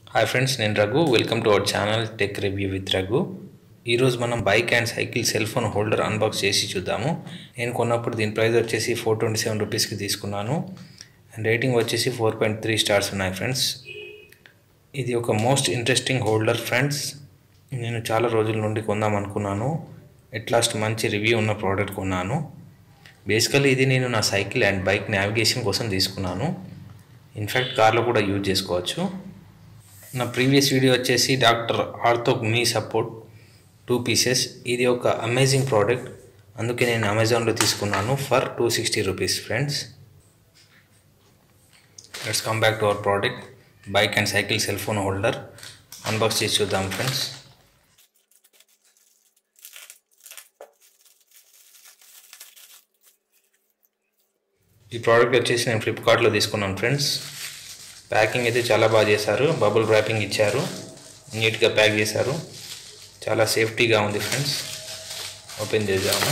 hi friends నేను Raghu welcome to our channel tech review with Raghu ఈరోజు మనం bike and cycle cell phone holder unbox చేసి చూద్దాము నేను కొన్నప్పుడు దీని ప్రైస్ వచ్చేసి ఫోర్ ట్వంటీ సెవెన్ రూపీస్కి తీసుకున్నాను అండ్ రేటింగ్ వచ్చేసి ఫోర్ పాయింట్ త్రీ స్టార్స్ ఉన్నాయి ఫ్రెండ్స్ ఇది ఒక మోస్ట్ ఇంట్రెస్టింగ్ హోల్డర్ ఫ్రెండ్స్ నేను చాలా రోజుల నుండి కొందాం అనుకున్నాను ఎట్ లాస్ట్ మంచి రివ్యూ ఉన్న ప్రోడక్ట్ కొన్నాను బేసికల్లీ ఇది నేను నా సైకిల్ అండ్ బైక్ నావిగేషన్ కోసం తీసుకున్నాను ఇన్ఫ్యాక్ట్ కార్లో కూడా యూజ్ చేసుకోవచ్చు నా ప్రీవియస్ వీడియో వచ్చేసి డాక్టర్ ఆర్థో మీ సపోర్ట్ టూ పీసెస్ ఇది ఒక అమేజింగ్ ప్రోడక్ట్ అందుకే నేను అమెజాన్లో తీసుకున్నాను for two sixty rupees friends let's come back to our product bike and cycle cell phone holder unbox చేసి చూద్దాం ఫ్రెండ్స్ ఈ ప్రోడక్ట్ వచ్చేసి నేను ఫ్లిప్కార్ట్లో తీసుకున్నాను ఫ్రెండ్స్ ప్యాకింగ్ అయితే చాలా బాగా చేశారు బబుల్ ర్యాపింగ్ ఇచ్చారు నీట్గా ప్యాక్ చేశారు చాలా సేఫ్టీగా ఉంది ఫ్రెండ్స్ ఓపెన్ చేద్దాము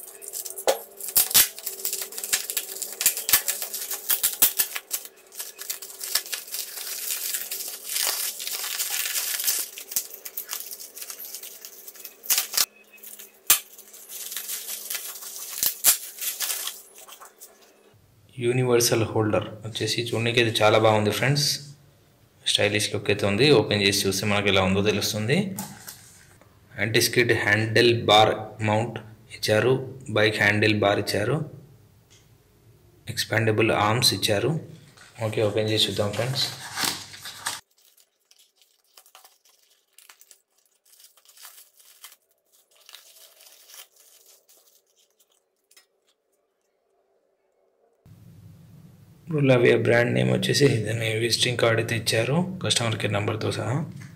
యూనివర్సల్ హోల్డర్ వచ్చేసి చూడడానికి అయితే చాలా బాగుంది ఫ్రెండ్స్ స్టైలిష్ లుక్ అయితే ఉంది ఓపెన్ చేసి చూస్తే మనకి ఎలా ఉందో తెలుస్తుంది anti skid handle bar mount ఇచ్చారు బైక్ హ్యాండిల్ బార్ ఇచ్చారు ఎక్స్పాండబుల్ ఆర్మ్స్ ఇచ్చారు ఓకే ఓపెన్ చేసి చూద్దాం ఫ్రెండ్స్ రులావియా బ్రాండ్ నేమ్ వచ్చేసి దాని విజిటింగ్ కార్డ్ అయితే ఇచ్చారు కస్టమర్ కేర్ నెంబర్తో సహా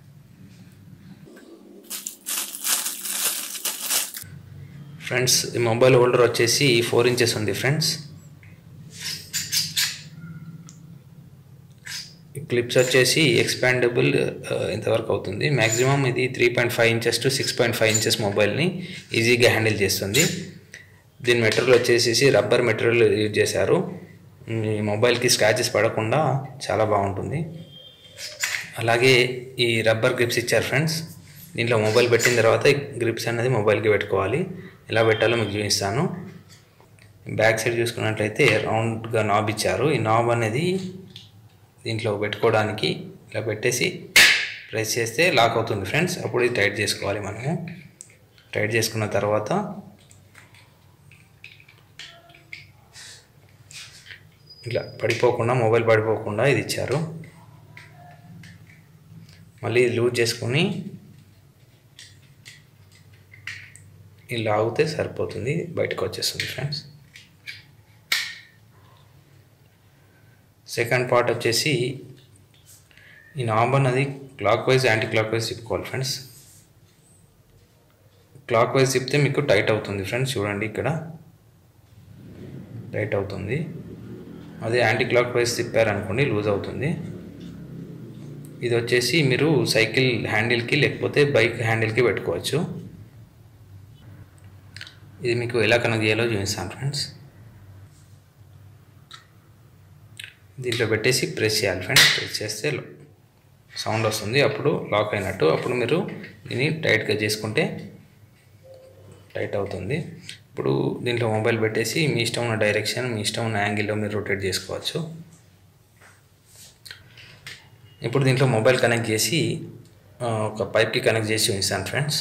ఫ్రెండ్స్ ఈ మొబైల్ హోల్డర్ వచ్చేసి ఫోర్ ఇంచెస్ ఉంది ఫ్రెండ్స్ క్లిప్స్ వచ్చేసి ఎక్స్పాండబుల్ ఇంతవరకు అవుతుంది మ్యాక్సిమం ఇది three point five inches to six point five inches మొబైల్ని ఈజీగా హ్యాండిల్ చేస్తుంది దీని మెటీరియల్ వచ్చేసి రబ్బర్ మెటీరియల్ యూజ్ చేశారు మీ మొబైల్కి స్క్రాచెస్ పడకుండా చాలా బాగుంటుంది అలాగే ఈ రబ్బర్ గ్రిప్స్ ఇచ్చారు ఫ్రెండ్స్ దీంట్లో మొబైల్ పెట్టిన తర్వాత గ్రిప్స్ అనేది మొబైల్కి పెట్టుకోవాలి ఎలా పెట్టాలో మీకు చూపిస్తాను బ్యాక్ సైడ్ చూసుకున్నట్లయితే రౌండ్గా నాబ్ ఇచ్చారు ఈ నాబ్ అనేది దీంట్లో పెట్టుకోవడానికి ఇలా పెట్టేసి ప్రెస్ చేస్తే లాక్ అవుతుంది ఫ్రెండ్స్ అప్పుడు ఇది టైట్ చేసుకోవాలి మనము టైట్ చేసుకున్న తర్వాత ఇట్లా పడిపోకుండా మొబైల్ పడిపోకుండా ఇది ఇచ్చారు మళ్ళీ లూజ్ చేసుకొని ఇలా ఆగితే సరిపోతుంది బయటకు వచ్చేస్తుంది ఫ్రెండ్స్ సెకండ్ పార్ట్ వచ్చేసి ఈ నాబ్ అన్నది clockwise anticlockwise తిప్పుకోవాలి ఫ్రెండ్స్ క్లాక్ వైజ్ తిప్పితే మీకు టైట్ అవుతుంది ఫ్రెండ్స్ చూడండి ఇక్కడ టైట్ అవుతుంది అదే యాంటీ క్లాక్ వైజ్ తిప్పారనుకోండి లూజ్ అవుతుంది ఇది వచ్చేసి మీరు సైకిల్ హ్యాండిల్కి లేకపోతే బైక్ హ్యాండిల్కి పెట్టుకోవచ్చు ఇది మీకు ఎలా కనెక్ట్ చేయాలో చూపిస్తాను ఫ్రెండ్స్ దీంట్లో పెట్టేసి ప్రెస్ చేయాలి ఫ్రెండ్స్ ప్రెస్ చేస్తే సౌండ్ వస్తుంది అప్పుడు లాక్ అయినట్టు అప్పుడు మీరు దీన్ని టైట్గా చేసుకుంటే టైట్ అవుతుంది ఇప్పుడు దీంట్లో మొబైల్ పెట్టేసి మీ ఇష్టం ఉన్న డైరెక్షన్ మీ ఇష్టం ఉన్న యాంగిల్లో మీరు రొటేట్ చేసుకోవచ్చు ఇప్పుడు దీంట్లో మొబైల్ కనెక్ట్ చేసి ఒక పైప్కి కనెక్ట్ చేసి ఉంచాను ఫ్రెండ్స్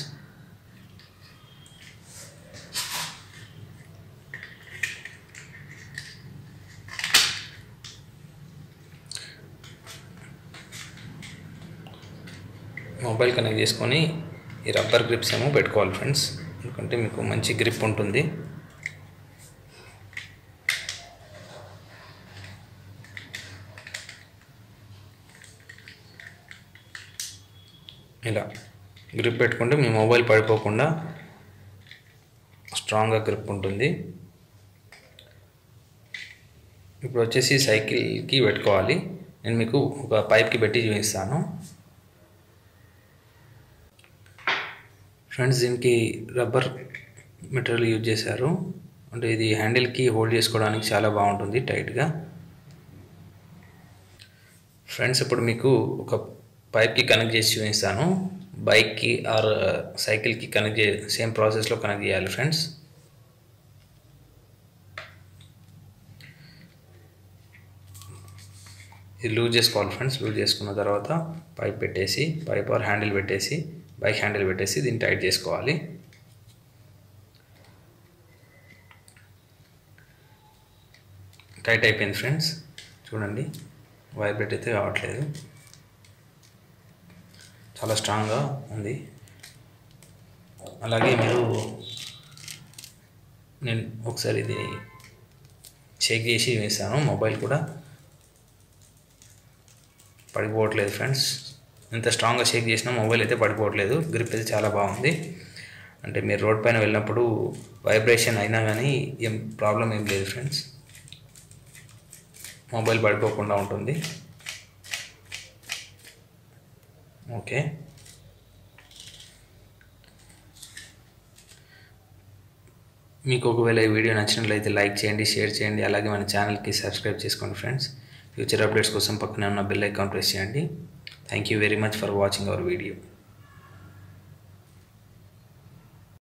మొబైల్ కనెక్ట్ చేసుకొని ఈ రబ్బర్ గ్రిప్స్ ఏమో పెట్టుకోవాలి ఫ్రెండ్స్ ఎందుకంటే మీకు మంచి గ్రిప్ ఉంటుంది ఇలా గ్రిప్ పెట్టుకుంటే మీ మొబైల్ పడిపోకుండా స్ట్రాంగ్గా గ్రిప్ ఉంటుంది ఇప్పుడు వచ్చేసి సైకిల్కి పెట్టుకోవాలి నేను మీకు ఒక పైప్కి పెట్టి చూపిస్తాను ఫ్రెండ్స్ దీనికి రబ్బర్ మెటీరియల్ యూజ్ చేశారు అంటే ఇది హ్యాండిల్కి హోల్డ్ చేసుకోవడానికి చాలా బాగుంటుంది టైట్గా ఫ్రెండ్స్ ఇప్పుడు మీకు ఒక పైప్కి కనెక్ట్ చేసి చూపిస్తాను బైక్కి ఆర్ సైకిల్కి కనెక్ట్ చే సేమ్ ప్రాసెస్లో కనెక్ట్ చేయాలి ఫ్రెండ్స్ ఇది లూజ్ చేసుకోవాలి ఫ్రెండ్స్ లూజ్ చేసుకున్న తర్వాత పైప్ పెట్టేసి పైప్ ఆర్ హ్యాండిల్ పెట్టేసి బైక్ హ్యాండిల్ పెట్టేసి దీన్ని టైట్ చేసుకోవాలి టైట్ అయిపోయింది ఫ్రెండ్స్ చూడండి వైబ్రేట్ అయితే కావట్లేదు చాలా స్ట్రాంగ్గా ఉంది అలాగే మీరు నేను ఒకసారి ఇది చెక్ చేసి వేసాను మొబైల్ కూడా పడిపోవట్లేదు ఫ్రెండ్స్ ఎంత స్ట్రాంగ్గా షేక్ చేసినా మొబైల్ అయితే పడిపోవట్లేదు గ్రిప్ అయితే చాలా బాగుంది అంటే మీరు రోడ్ పైన వెళ్ళినప్పుడు వైబ్రేషన్ అయినా కానీ ఏం ప్రాబ్లం ఏం లేదు ఫ్రెండ్స్ మొబైల్ పడిపోకుండా ఉంటుంది ఓకే మీకు ఒకవేళ ఈ వీడియో నచ్చినట్లయితే లైక్ చేయండి షేర్ చేయండి అలాగే మన ఛానల్కి సబ్స్క్రైబ్ చేసుకోండి ఫ్రెండ్స్ ఫ్యూచర్ అప్డేట్స్ కోసం పక్కనే ఉన్న బెల్ ఐకాన్ ప్రెస్ చేయండి thank you very much for watching our video